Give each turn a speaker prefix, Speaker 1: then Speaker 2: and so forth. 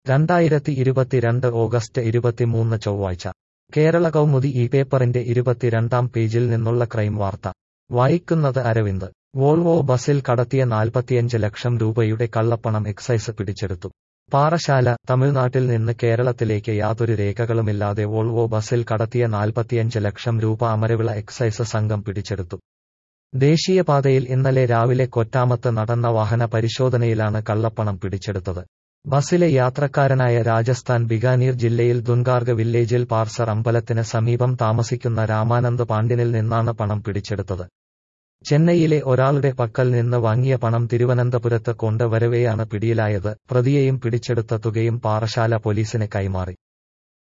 Speaker 1: രണ്ടായിരത്തി ഇരുപത്തിരണ്ട് ഓഗസ്റ്റ് ഇരുപത്തിമൂന്ന് ചൊവ്വാഴ്ച കേരള കൗമുദി ഈ പേപ്പറിന്റെ ഇരുപത്തിരണ്ടാം പേജിൽ നിന്നുള്ള ക്രൈം വാർത്ത വായിക്കുന്നത് അരവിന്ദ് വോൾവോ ബസിൽ കടത്തിയ നാൽപ്പത്തിയഞ്ച് ലക്ഷം രൂപയുടെ കള്ളപ്പണം എക്സൈസ് പിടിച്ചെടുത്തു പാറശാല തമിഴ്നാട്ടിൽ നിന്ന് കേരളത്തിലേക്ക് യാതൊരു രേഖകളുമില്ലാതെ വോൾവോ ബസിൽ കടത്തിയ നാൽപ്പത്തിയഞ്ച് ലക്ഷം രൂപ അമരവിള എക്സൈസ് സംഘം പിടിച്ചെടുത്തു ദേശീയപാതയിൽ ഇന്നലെ രാവിലെ കൊറ്റാമത്ത് നടന്ന വാഹന പരിശോധനയിലാണ് കള്ളപ്പണം പിടിച്ചെടുത്തത് ബസിലെ യാത്രക്കാരനായ രാജസ്ഥാൻ ബികാനീർ ജില്ലയിൽ ദുൻഗാർഗ് വില്ലേജിൽ പാർസർ അമ്പലത്തിന് സമീപം താമസിക്കുന്ന രാമാനന്ദ് പാണ്ഡ്യനിൽ നിന്നാണ് പണം പിടിച്ചെടുത്തത് ചെന്നൈയിലെ ഒരാളുടെ പക്കൽ നിന്ന് വാങ്ങിയ പണം തിരുവനന്തപുരത്ത് കൊണ്ടുവരവെയാണ് പിടിയിലായത് പ്രതിയെയും പിടിച്ചെടുത്ത തുകയും പാറശാല പോലീസിന് കൈമാറി